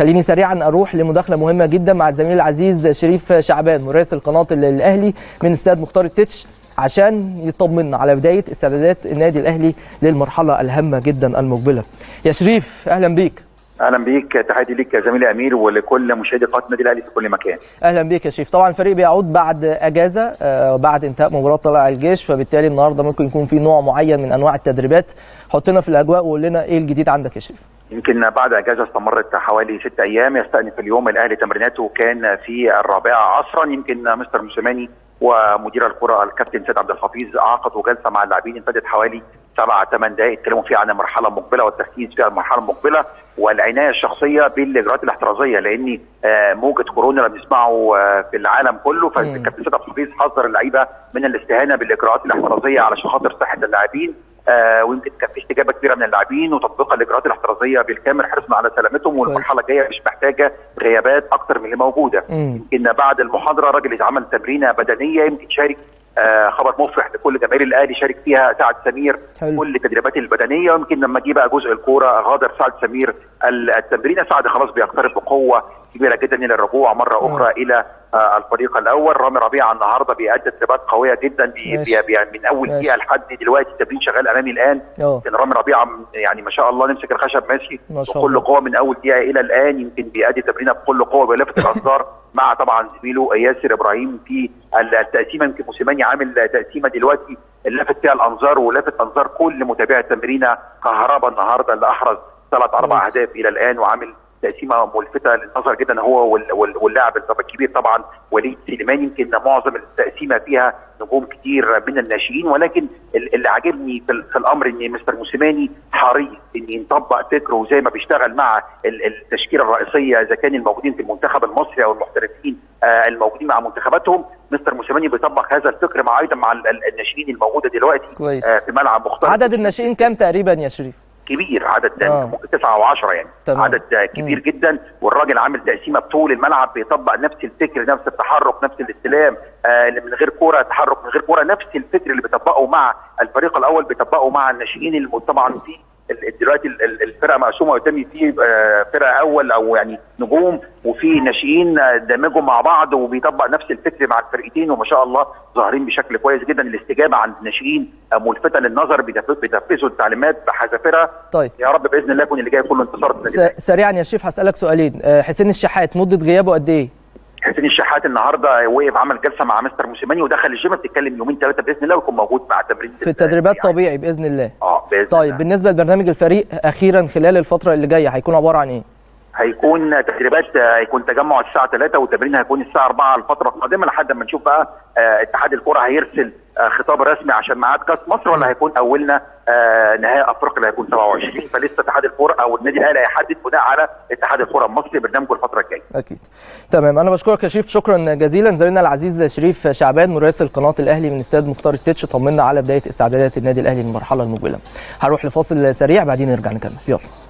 خليني سريعا اروح لمداخله مهمه جدا مع الزميل العزيز شريف شعبان مراسل قناه الاهلي من استاد مختار التتش عشان يطمنا على بدايه استعدادات النادي الاهلي للمرحله الهامه جدا المقبله. يا شريف اهلا بيك. اهلا بيك تحياتي ليك يا زميلي امير ولكل مشاهدي قناه النادي الاهلي في كل مكان. اهلا بيك يا شريف، طبعا الفريق بيعود بعد اجازه آه بعد انتهاء مباراه طلائع الجيش فبالتالي النهارده ممكن يكون في نوع معين من انواع التدريبات، حطنا في الاجواء وقول لنا ايه الجديد عندك يا شريف. يمكن بعد اجازه استمرت حوالي ست ايام يستأنف اليوم الاهلي تمريناته كان في الرابعه عصرا يمكن مستر موسيماني ومدير الكره الكابتن سيد عبد الحفيظ عقدوا جلسه مع اللاعبين امتدت حوالي سبع ثمان دقائق اتكلموا فيها عن المرحله المقبله والتركيز في المرحله المقبله والعنايه الشخصيه بالاجراءات الاحترازيه لان موجه كورونا اللي بنسمعه في العالم كله فالكابتن سيد عبد الحفيظ حذر اللعيبه من الاستهانه بالاجراءات الاحترازيه علشان خاطر صحه اللاعبين آه ويمكن كان في استجابه كبيره من اللاعبين وتطبيق الاجراءات الاحترازيه بالكامل حرصنا على سلامتهم والمرحله الجايه مش محتاجه غيابات اكتر من اللي موجوده يمكن بعد المحاضره راجل عمل تمرينه بدنيه يمكن شارك آه خبر مفرح لكل جماهير الاهلي شارك فيها سعد سمير حلو. كل التدريبات البدنيه ويمكن لما جه بقى جزء الكوره غادر سعد سمير التمرين سعد خلاص بيقترب بقوه كبيره جدا الى الرجوع مره اخرى أوه. الى آه الفريق الاول رامي ربيعه النهارده بيأدي تدريبات قويه جدا بي بي بي من اول دقيقه لحد دلوقتي التمرين شغال امامي الان يمكن رامي ربيعه يعني ما شاء الله نمسك الخشب ماشي بكل قوه من اول دقيقه الى الان يمكن بيأدي تمرينه بكل قوه بيلفت الانظار مع طبعا زميله ياسر ابراهيم في التقسيمه يمكن موسيماني عامل تقسيمه دلوقتي لافت فيها الانظار ولافت انظار كل متابعي التمرينه كهربا النهارده اللي احرز ثلاث اربع اهداف الى الان وعامل تقسيمه ملفته للنظر جدا هو واللاعب الكبير طبعا وليد سليمان يمكن معظم التقسيمه فيها نجوم كتير من الناشئين ولكن اللي عاجبني في الامر ان مستر موسيماني حريص ان يطبق فكره زي ما بيشتغل مع التشكيله الرئيسيه اذا كان الموجودين في المنتخب المصري او المحترفين الموجودين مع منتخباتهم مستر موسيماني بيطبق هذا الفكر مع ايضا مع الناشئين الموجوده دلوقتي كويس. في ملعب مختلف عدد الناشئين كام تقريبا يا شريف؟ كبير عدد آه. ممكن تسعة او 10 يعني تمام. عدد كبير مم. جدا والراجل عامل تقسيمه بطول الملعب بيطبق نفس الفكر نفس التحرك نفس الاستلام آه من غير كوره تحرك من غير كوره نفس الفكر اللي بيطبقه مع الفريق الاول بيطبقه مع الناشئين طبعا في دلوقتي الفرقه مقسومه قدامي في فرقه اول او يعني نجوم وفي ناشئين دمجوا مع بعض وبيطبق نفس الفكر مع الفرقتين وما شاء الله ظاهرين بشكل كويس جدا الاستجابه عند الناشئين ملفته للنظر بينفذوا التعليمات بحذافيرها طيب يا رب باذن الله يكون اللي جاي كله انتصار سريعا يا شريف هسالك سؤالين حسين الشحات مده غيابه قد ايه؟ حسين الشحات النهارده وقف عمل جلسه مع مستر موسيماني ودخل الجيم بتتكلم يومين ثلاثه باذن الله ويكون موجود مع التمرين في التدريبات يعني. طبيعي باذن الله اه باذن طيب الله. بالنسبه لبرنامج الفريق اخيرا خلال الفتره اللي جايه هيكون عباره عن ايه؟ هيكون تدريبات هيكون تجمع الساعه 3 والتمرين هيكون الساعه 4 الفتره القادمه لحد ما نشوف بقى اتحاد الكره هيرسل خطاب رسمي عشان ميعاد كاس مصر ولا هيكون اولنا نهائي افريقيا اللي هيكون 27 فلسه اتحاد الكره او النادي الاهلي هيحدد بناء على اتحاد الكره المصري برنامجه الفتره الجايه. اكيد. تمام انا بشكرك يا شريف شكرا جزيلا زميلنا العزيز شريف شعبان مراسل قناه الاهلي من استاد مختار التتش طمنا على بدايه استعدادات النادي الاهلي للمرحله المقبله. هروح لفاصل سريع بعدين نرجع نكمل يلا.